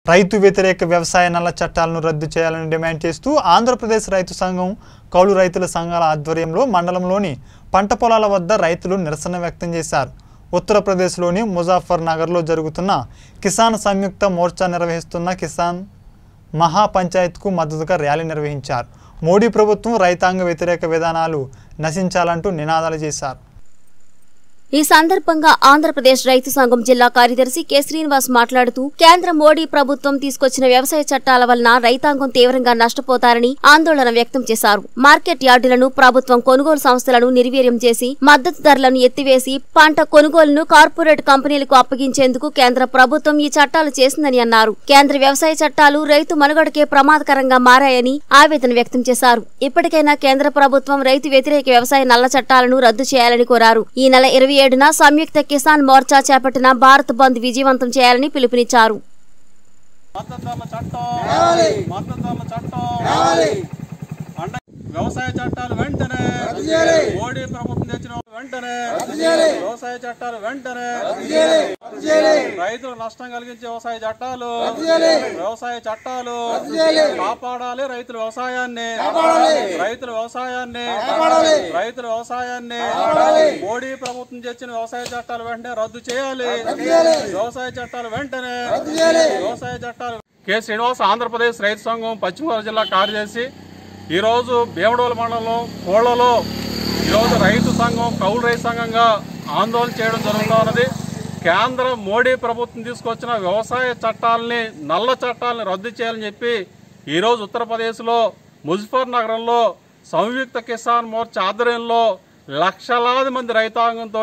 రైతు వ్యతిరేక వ్యవసాయ నల్ల చట్టాలను రద్దు చేయాలని డిమాండ్ చేస్తూ ఆంధ్రప్రదేశ్ రైతు సంఘం కౌలు రైతుల సంఘాల ఆధ్వర్యంలో మండలంలోని పంట పొలాల వద్ద రైతులు నిరసన వ్యక్తం చేశారు ఉత్తరప్రదేశ్లోని ముజాఫర్ నగర్లో జరుగుతున్న కిసాన్ సంయుక్త మోర్చా నిర్వహిస్తున్న కిసాన్ మహా పంచాయత్కు మద్దతుగా ర్యాలీ నిర్వహించారు మోడీ ప్రభుత్వం రైతాంగ వ్యతిరేక విధానాలు నశించాలంటూ నినాదాలు చేశారు ఈ సందర్భంగా ఆంధ్రప్రదేశ్ రైతు సంఘం జిల్లా కార్యదర్శి కె శ్రీనివాస్ మాట్లాడుతూ కేంద్ర మోడీ ప్రభుత్వం తీసుకొచ్చిన వ్యవసాయ చట్టాల వలన రైతాంగం తీవ్రంగా నష్టపోతారని ఆందోళన వ్యక్తం చేశారు మార్కెట్ యార్డులను ప్రభుత్వం కొనుగోలు సంస్థలను నిర్వీర్యం చేసి మద్దతు ధరలను ఎత్తివేసి పంట కొనుగోలును కార్పొరేట్ కంపెనీలకు అప్పగించేందుకు కేంద్ర ప్రభుత్వం ఈ చట్టాలు చేసిందని అన్నారు కేంద్ర వ్యవసాయ చట్టాలు రైతు మనుగడకే ప్రమాదకరంగా మారాయని ఆవేదన వ్యక్తం చేశారు ఇప్పటికైనా కేంద్ర ప్రభుత్వం రైతు వ్యతిరేక వ్యవసాయ నల్ల చట్టాలను రద్దు చేయాలని కోరారు ఈ నెల ఇరవై ఏడున సంయుక్త కిసాన్ మోర్చా చేపట్టిన భారత్ బంద్ విజయవంతం చేయాలని పిలుపునిచ్చారు మద్దతుదారుల చట్టం మద్దతుదారుల చట్టం అండ వ్యవసాయ చట్టాలు వెంటనే మోడీ ప్రభుత్వం తెచ్చిన వెంటనే వ్యవసాయ చట్టాలు వెంటనే రైతులకు నష్టం కలిగించే వ్యవసాయ చట్టాలు వ్యవసాయ చట్టాలు కాపాడాలి రైతుల వ్యవసాయాన్ని రైతుల వ్యవసాయాన్ని రైతుల వ్యవసాయాన్ని మోడీ ప్రభుత్వం తెచ్చిన వ్యవసాయ చట్టాలు వెంటనే రద్దు చేయాలి వ్యవసాయ చట్టాలు వెంటనే వ్యవసాయ చట్టాలు కె శ్రీనివాస్ ఆంధ్రప్రదేశ్ రైతు సంఘం పశ్చిమ గోదావరి జిల్లా కార్యదర్శి ఈరోజు భీమడోల మండలం కోళ్లలో ఈరోజు రైతు సంఘం కౌలు రైతు సంఘంగా ఆందోళన చేయడం జరుగుతూ ఉన్నది కేంద్ర మోడీ ప్రభుత్వం తీసుకొచ్చిన వ్యవసాయ చట్టాలని నల్ల చట్టాలని రద్దు చేయాలని చెప్పి ఈరోజు ఉత్తరప్రదేశ్లో ముజఫర్ నగరంలో సంయుక్త కిసాన్ మోర్చా ఆధ్వర్యంలో లక్షలాది మంది రైతాంగంతో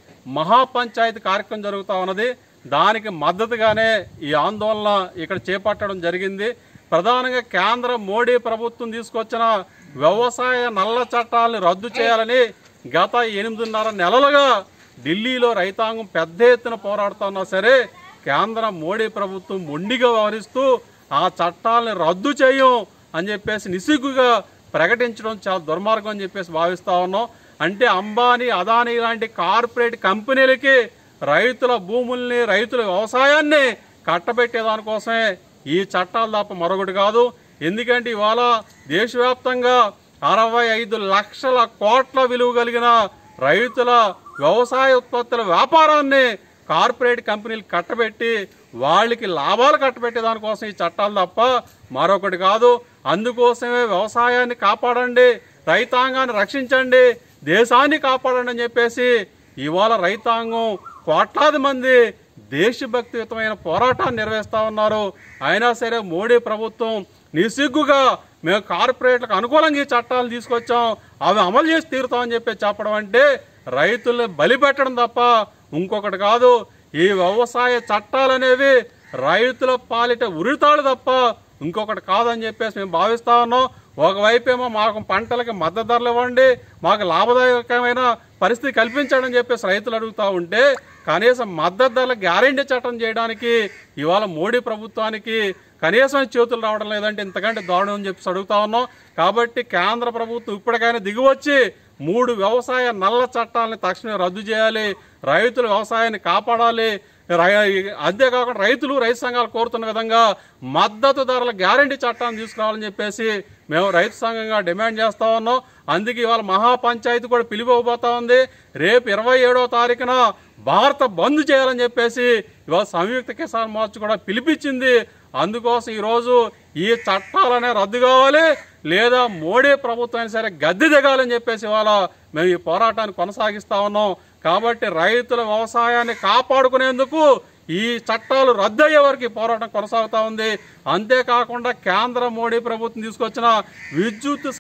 మహాపంచాయతీ కార్యక్రమం జరుగుతూ ఉన్నది దానికి మద్దతుగానే ఈ ఆందోళన ఇక్కడ చేపట్టడం జరిగింది ప్రధానంగా కేంద్ర మోడీ ప్రభుత్వం తీసుకొచ్చిన వ్యవసాయ నల్ల చట్టాలను రద్దు చేయాలని గత ఎనిమిదిన్నర నెలలుగా ఢిల్లీలో రైతాంగం పెద్ద ఎత్తున పోరాడుతున్నా సరే కేంద్ర మోడీ ప్రభుత్వం మొండిగా వ్యవహరిస్తూ ఆ చట్టాలను రద్దు చేయం అని చెప్పేసి నిసిగ్గుగా ప్రకటించడం చాలా దుర్మార్గం అని చెప్పేసి భావిస్తా ఉన్నాం అంటే అంబానీ అదానీ లాంటి కార్పొరేట్ కంపెనీలకి రైతుల భూముల్ని రైతుల వ్యవసాయాన్ని కట్టబెట్టే దానికోసమే ఈ చట్టాలు తప్ప మరొకటి కాదు ఎందుకంటే ఇవాళ దేశవ్యాప్తంగా అరవై ఐదు లక్షల కోట్ల విలువ కలిగిన రైతుల వ్యవసాయ ఉత్పత్తుల వ్యాపారాన్ని కార్పొరేట్ కంపెనీలు కట్టబెట్టి వాళ్ళకి లాభాలు కట్టబెట్టే దానికోసం ఈ చట్టాలు తప్ప మరొకటి కాదు అందుకోసమే వ్యవసాయాన్ని కాపాడండి రైతాంగాన్ని రక్షించండి దేశాన్ని కాపాడండి అని చెప్పేసి ఇవాళ రైతాంగం కోట్లాది మంది దేశభక్తియుతమైన పోరాటాన్ని నిర్వహిస్తా ఉన్నారు అయినా సరే మోడీ ప్రభుత్వం నిసిగ్గుగా మేము కార్పొరేట్లకు అనుకూలంగా ఈ చట్టాలు తీసుకొచ్చాం అవి అమలు చేసి తీరుతామని చెప్పి చెప్పడం అంటే రైతుల్ని బలిపెట్టడం తప్ప ఇంకొకటి కాదు ఈ వ్యవసాయ చట్టాలు అనేవి రైతుల పాలిట ఉరితాడు తప్ప ఇంకొకటి కాదని చెప్పేసి మేము భావిస్తా ఉన్నాం ఒకవైపేమో మాకు పంటలకి మద్దతు ధరలు ఇవ్వండి మాకు లాభదాయకమైన పరిస్థితి కల్పించండి అని చెప్పేసి రైతులు అడుగుతూ ఉంటే కనీసం మద్దతు ధరల గ్యారెంటీ చట్టం చేయడానికి ఇవాళ మోడీ ప్రభుత్వానికి కనీసం చేతులు రావడం లేదంటే ఇంతకంటే దారుణం అని చెప్పేసి అడుగుతా ఉన్నాం కాబట్టి కేంద్ర ప్రభుత్వం ఇప్పటికైనా దిగివచ్చి మూడు వ్యవసాయ నల్ల చట్టాలని తక్షణమే రద్దు చేయాలి రైతుల వ్యవసాయాన్ని కాపాడాలి రై- అంతేకాకుండా రైతులు రైతు సంఘాలు కోరుతున్న విధంగా మద్దతు ధరల గ్యారంటీ చట్టాన్ని తీసుకురావాలని చెప్పేసి మేము రైతు సంఘంగా డిమాండ్ చేస్తా ఉన్నాం అందుకే ఇవాళ మహాపంచాయతీ కూడా పిలిపోబోతా ఉంది రేపు ఇరవై ఏడవ తారీఖున భారత బంద్ చేయాలని చెప్పేసి ఇవాళ సంయుక్త కిసాన్ మోర్చా కూడా పిలిపించింది అందుకోసం ఈరోజు ఈ చట్టాలనే రద్దు కావాలి లేదా మోడీ ప్రభుత్వం అయినా సరే గద్దె దిగాలని చెప్పేసి ఇవాళ మేము ఈ పోరాటాన్ని కొనసాగిస్తా ఉన్నాం కాబట్టి రైతుల వ్యవసాయాన్ని కాపాడుకునేందుకు ఈ చట్టాలు రద్దు అయ్యే వరకు ఈ పోరాటం కొనసాగుతా ఉంది అంతేకాకుండా కేంద్ర మోడీ ప్రభుత్వం తీసుకొచ్చిన విద్యుత్